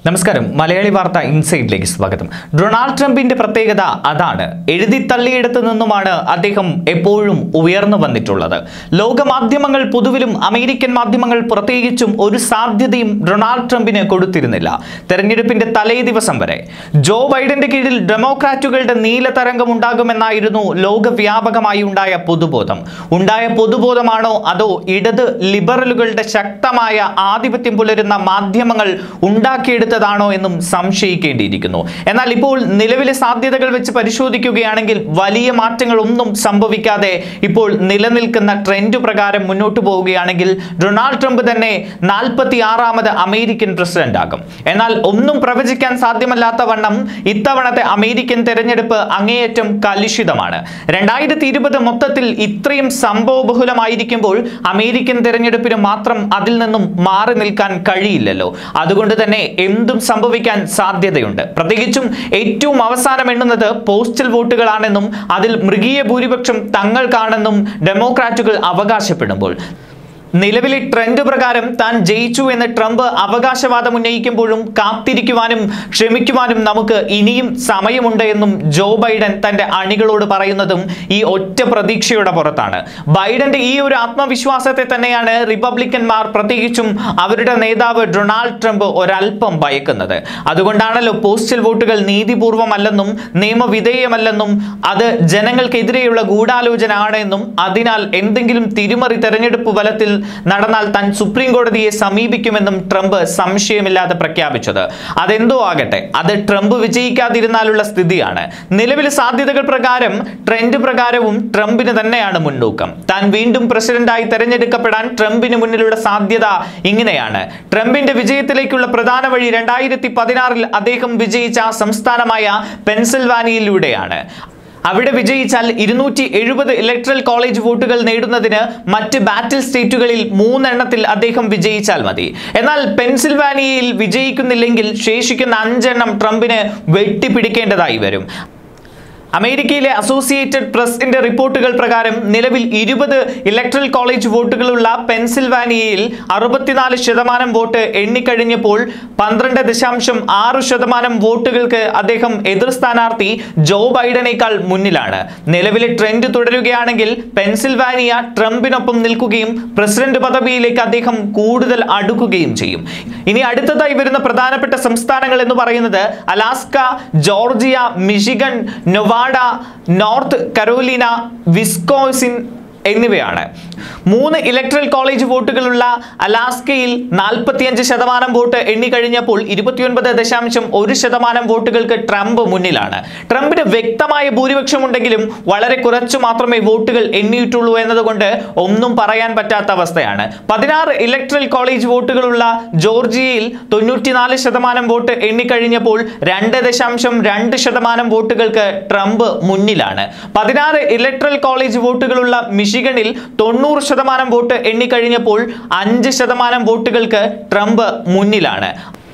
നമസ്കാരം മലയാളി വാർത്ത ഇൻസൈഡിലേക്ക് സ്വാഗതം ഡൊണാൾഡ് ട്രംപിന്റെ പ്രത്യേകത അതാണ് എഴുതി തള്ളിയിടത്ത് നിന്നുമാണ് അദ്ദേഹം എപ്പോഴും ഉയർന്നു വന്നിട്ടുള്ളത് ലോക മാധ്യമങ്ങൾ പൊതുവിലും അമേരിക്കൻ മാധ്യമങ്ങൾ പ്രത്യേകിച്ചും ഒരു സാധ്യതയും ഡൊണാൾഡ് ട്രംപിന് കൊടുത്തിരുന്നില്ല തെരഞ്ഞെടുപ്പിന്റെ തലേ ദിവസം വരെ ജോ ബൈഡന്റെ കീഴിൽ ഡെമോക്രാറ്റുകളുടെ നീല തരംഗം ഉണ്ടാകുമെന്നായിരുന്നു ലോകവ്യാപകമായി ഉണ്ടായ പൊതുബോധം ഉണ്ടായ പൊതുബോധമാണോ അതോ ഇടത് ലിബറലുകളുടെ ശക്തമായ ആധിപത്യം പുലരുന്ന മാധ്യമങ്ങൾ ഉണ്ടാക്കിയെടുത്തതാണോ എന്നും സംശയിക്കേണ്ടിയിരിക്കുന്നു എന്നാൽ ഇപ്പോൾ നിലവിലെ സാധ്യതകൾ വെച്ച് പരിശോധിക്കുകയാണെങ്കിൽ വലിയ മാറ്റങ്ങളൊന്നും സംഭവിക്കാതെ ഇപ്പോൾ നിലനിൽക്കുന്ന ട്രെൻഡ് പ്രകാരം മുന്നോട്ട് പോവുകയാണെങ്കിൽ ഡൊണാൾഡ് ട്രംപ് തന്നെ നാൽപ്പത്തി ആറാമത് അമേരിക്കൻ പ്രസിഡന്റ് ആകും എന്നാൽ ഒന്നും പ്രവചിക്കാൻ സാധ്യമല്ലാത്ത വണ്ണം ഇത്തവണത്തെ അമേരിക്കൻ തെരഞ്ഞെടുപ്പ് അങ്ങേയറ്റം കലുഷിതമാണ് രണ്ടായിരത്തി ഇരുപത് മൊത്തത്തിൽ ഇത്രയും സംഭവബഹുലമായിരിക്കുമ്പോൾ അമേരിക്കൻ തെരഞ്ഞെടുപ്പിന് മാത്രം അതിൽ നിന്നും മാറി നിൽക്കാൻ കഴിയില്ലല്ലോ അതുകൊണ്ട് തന്നെ എന്തും സംഭവിക്കാൻ സാധ്യതയുണ്ട് പ്രത്യേകിച്ചും ഏറ്റവും അവസാനം എണ്ണുന്നത് പോസ്റ്റൽ വോട്ടുകളാണെന്നും അതിൽ മൃഗീയ ഭൂരിപക്ഷം തങ്ങൾക്കാണെന്നും ഡെമോക്രാറ്റുകൾ അവകാശപ്പെടുമ്പോൾ നിലവിലെ ട്രെൻഡ് പ്രകാരം താൻ ജയിച്ചു എന്ന് ട്രംപ് അവകാശവാദം ഉന്നയിക്കുമ്പോഴും കാത്തിരിക്കുവാനും ക്ഷമിക്കുവാനും നമുക്ക് ഇനിയും സമയമുണ്ട് എന്നും ജോ ബൈഡൻ തന്റെ അണികളോട് പറയുന്നതും ഈ ഒറ്റ പ്രതീക്ഷയുടെ പുറത്താണ് ബൈഡന്റെ ഈ ഒരു ആത്മവിശ്വാസത്തെ തന്നെയാണ് റിപ്പബ്ലിക്കന്മാർ പ്രത്യേകിച്ചും അവരുടെ നേതാവ് ഡൊണാൾഡ് ട്രംപ് ഒരല്പം ഭയക്കുന്നത് അതുകൊണ്ടാണല്ലോ പോസ്റ്റൽ വോട്ടുകൾ നീതിപൂർവമല്ലെന്നും നിയമവിധേയമല്ലെന്നും അത് ജനങ്ങൾക്കെതിരെയുള്ള ഗൂഢാലോചന ആണെന്നും അതിനാൽ എന്തെങ്കിലും തിരിമറി തെരഞ്ഞെടുപ്പ് ഫലത്തിൽ നടന്നാൽ താൻ സുപ്രീം കോടതിയെ സമീപിക്കുമെന്നും ട്രംപ് സംശയമില്ലാതെ പ്രഖ്യാപിച്ചത് അതെന്തോ ആകട്ടെ അത് ട്രംപ് വിജയിക്കാതിരുന്നാലുള്ള സ്ഥിതിയാണ് നിലവിലെ സാധ്യതകൾ പ്രകാരം ട്രെൻഡ് പ്രകാരവും ട്രംപിന് തന്നെയാണ് മുൻതൂക്കം താൻ വീണ്ടും പ്രസിഡന്റായി തെരഞ്ഞെടുക്കപ്പെടാൻ ട്രംപിന് മുന്നിലുള്ള സാധ്യത ഇങ്ങനെയാണ് ട്രംപിന്റെ വിജയത്തിലേക്കുള്ള പ്രധാന വഴി രണ്ടായിരത്തി പതിനാറിൽ അദ്ദേഹം വിജയിച്ച സംസ്ഥാനമായ പെൻസിൽവാനിയയിലൂടെയാണ് അവിടെ വിജയിച്ചാൽ ഇരുന്നൂറ്റി എഴുപത് ഇലക്ട്രൽ കോളേജ് വോട്ടുകൾ നേടുന്നതിന് മറ്റ് ബാറ്റിൽ സ്റ്റേറ്റുകളിൽ മൂന്നെണ്ണത്തിൽ അദ്ദേഹം വിജയിച്ചാൽ മതി എന്നാൽ പെൻസിൽവാനിയയിൽ വിജയിക്കുന്നില്ലെങ്കിൽ ശേഷിക്കുന്ന അഞ്ചെണ്ണം ട്രംപിന് വെട്ടിപ്പിടിക്കേണ്ടതായി വരും അമേരിക്കയിലെ അസോസിയേറ്റഡ് പ്രസിന്റെ റിപ്പോർട്ടുകൾ പ്രകാരം നിലവിൽ ഇരുപത് ഇലക്ട്രൽ കോളേജ് വോട്ടുകളുള്ള പെൻസിൽവാനിയയിൽ അറുപത്തിനാല് ശതമാനം വോട്ട് എണ്ണിക്കഴിഞ്ഞപ്പോൾ പന്ത്രണ്ട് ദശാംശം ആറ് ശതമാനം വോട്ടുകൾക്ക് അദ്ദേഹം എതിർ സ്ഥാനാർത്ഥി ജോ ബൈഡനേക്കാൾ മുന്നിലാണ് നിലവിലെ ട്രെൻഡ് തുടരുകയാണെങ്കിൽ പെൻസിൽവാനിയ ട്രംപിനൊപ്പം നിൽക്കുകയും പ്രസിഡന്റ് പദവിയിലേക്ക് അദ്ദേഹം കൂടുതൽ അടുക്കുകയും ചെയ്യും ഇനി അടുത്തതായി വരുന്ന പ്രധാനപ്പെട്ട സംസ്ഥാനങ്ങൾ എന്ന് പറയുന്നത് Alaska Georgia Michigan Nevada north Carolina Wisconsin എന്നിവയാണ് മൂന്ന് ഇലക്ട്രൽ കോളേജ് വോട്ടുകളുള്ള അലാസ്കയിൽ നാൽപ്പത്തിയഞ്ച് ശതമാനം വോട്ട് എണ്ണിക്കഴിഞ്ഞപ്പോൾ ഇരുപത്തിയൊൻപത് ദശാംശം ഒരു ശതമാനം വോട്ടുകൾക്ക് ട്രംപ് മുന്നിലാണ് ട്രംപിന് വ്യക്തമായ ഭൂരിപക്ഷമുണ്ടെങ്കിലും വളരെ കുറച്ചു മാത്രമേ വോട്ടുകൾ എണ്ണിയിട്ടുള്ളൂ എന്നതുകൊണ്ട് ഒന്നും പറയാൻ പറ്റാത്ത അവസ്ഥയാണ് പതിനാറ് ഇലക്ട്രൽ കോളേജ് വോട്ടുകളുള്ള ജോർജിയയിൽ തൊണ്ണൂറ്റിനാല് ശതമാനം വോട്ട് എണ്ണിക്കഴിഞ്ഞപ്പോൾ രണ്ട് ദശാംശം രണ്ട് ശതമാനം വോട്ടുകൾക്ക് ട്രംപ് മുന്നിലാണ് പതിനാറ് ഇലക്ട്രൽ കോളേജ് വോട്ടുകളുള്ള മിഷിഗണിൽ തൊണ്ണൂറ് ശതമാനം വോട്ട് എണ്ണിക്കഴിഞ്ഞപ്പോൾ അഞ്ച് ശതമാനം വോട്ടുകൾക്ക് ട്രംപ് മുന്നിലാണ്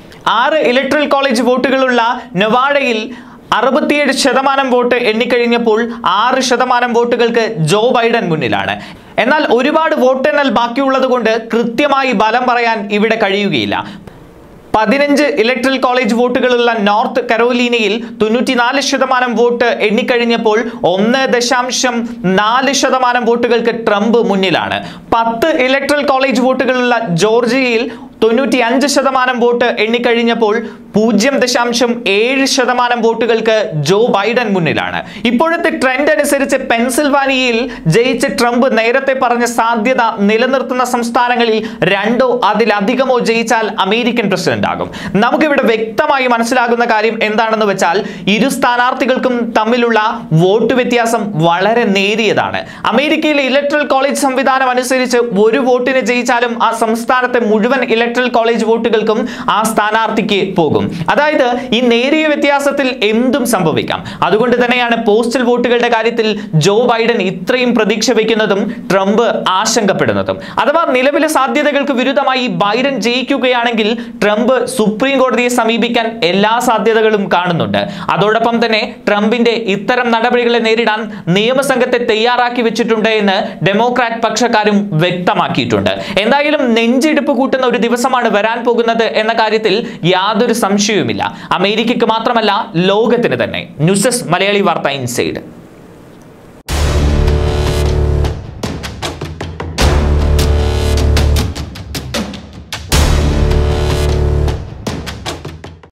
ആറ് ഇലക്ട്രൽ കോളേജ് വോട്ടുകളുള്ള നൊവാഡയിൽ അറുപത്തിയേഴ് ശതമാനം വോട്ട് എണ്ണിക്കഴിഞ്ഞപ്പോൾ ആറ് ശതമാനം വോട്ടുകൾക്ക് ജോ ബൈഡൻ മുന്നിലാണ് എന്നാൽ ഒരുപാട് വോട്ടെണ്ണൽ ബാക്കിയുള്ളത് കൊണ്ട് കൃത്യമായി ബലം പറയാൻ ഇവിടെ കഴിയുകയില്ല പതിനഞ്ച് ഇലക്ട്രൽ കോളേജ് വോട്ടുകളുള്ള നോർത്ത് കരോലീനയിൽ തൊണ്ണൂറ്റിനാല് ശതമാനം വോട്ട് എണ്ണിക്കഴിഞ്ഞപ്പോൾ ഒന്ന് ദശാംശം നാല് ശതമാനം വോട്ടുകൾക്ക് ട്രംപ് മുന്നിലാണ് പത്ത് ഇലക്ട്രൽ കോളേജ് വോട്ടുകളുള്ള ജോർജിയയിൽ തൊണ്ണൂറ്റി അഞ്ച് ശതമാനം വോട്ട് എണ്ണിക്കഴിഞ്ഞപ്പോൾ പൂജ്യം ദശാംശം ഏഴ് ശതമാനം വോട്ടുകൾക്ക് ജോ ബൈഡൻ മുന്നിലാണ് ഇപ്പോഴത്തെ ട്രെൻഡ് അനുസരിച്ച് പെൻസിൽവാനിയയിൽ ജയിച്ച ട്രംപ് നേരത്തെ പറഞ്ഞ സാധ്യത നിലനിർത്തുന്ന സംസ്ഥാനങ്ങളിൽ രണ്ടോ അതിലധികമോ ജയിച്ചാൽ അമേരിക്കൻ പ്രസിഡന്റ് ആകും നമുക്കിവിടെ വ്യക്തമായി മനസ്സിലാകുന്ന കാര്യം എന്താണെന്ന് വെച്ചാൽ ഇരു സ്ഥാനാർത്ഥികൾക്കും തമ്മിലുള്ള വോട്ട് വ്യത്യാസം വളരെ നേരിയതാണ് അമേരിക്കയിലെ ഇലക്ട്രൽ കോളേജ് സംവിധാനം അനുസരിച്ച് ഒരു വോട്ടിന് ജയിച്ചാലും ആ സംസ്ഥാനത്തെ മുഴുവൻ ഇലക്ട്രൽ കോളേജ് വോട്ടുകൾക്കും ആ സ്ഥാനാർത്ഥിക്ക് പോകും അതായത് ഈ നേരിയ വ്യത്യാസത്തിൽ എന്തും സംഭവിക്കാം അതുകൊണ്ട് തന്നെയാണ് പോസ്റ്റൽ വോട്ടുകളുടെ കാര്യത്തിൽ ജോ ബൈഡൻ ഇത്രയും പ്രതീക്ഷ വയ്ക്കുന്നതും ട്രംപ് ആശങ്കപ്പെടുന്നതും അഥവാ നിലവിലെ സാധ്യതകൾക്ക് വിരുദ്ധമായി ബൈഡൻ ജയിക്കുകയാണെങ്കിൽ ട്രംപ് സുപ്രീം കോടതിയെ സമീപിക്കാൻ എല്ലാ സാധ്യതകളും കാണുന്നുണ്ട് അതോടൊപ്പം തന്നെ ട്രംപിന്റെ ഇത്തരം നടപടികളെ നേരിടാൻ നിയമസംഘത്തെ തയ്യാറാക്കി വെച്ചിട്ടുണ്ട് എന്ന് ഡെമോക്രാറ്റ് പക്ഷക്കാരും വ്യക്തമാക്കിയിട്ടുണ്ട് എന്തായാലും നെഞ്ചിടിപ്പ് കൂട്ടുന്ന ഒരു ദിവസം ദിവസമാണ് വരാൻ പോകുന്നത് എന്ന കാര്യത്തിൽ യാതൊരു സംശയവുമില്ല അമേരിക്കയ്ക്ക് മാത്രമല്ല ലോകത്തിന് തന്നെ ന്യൂസ് ഡെസ്ക് മലയാളി വാർത്ത ഇൻസൈഡ്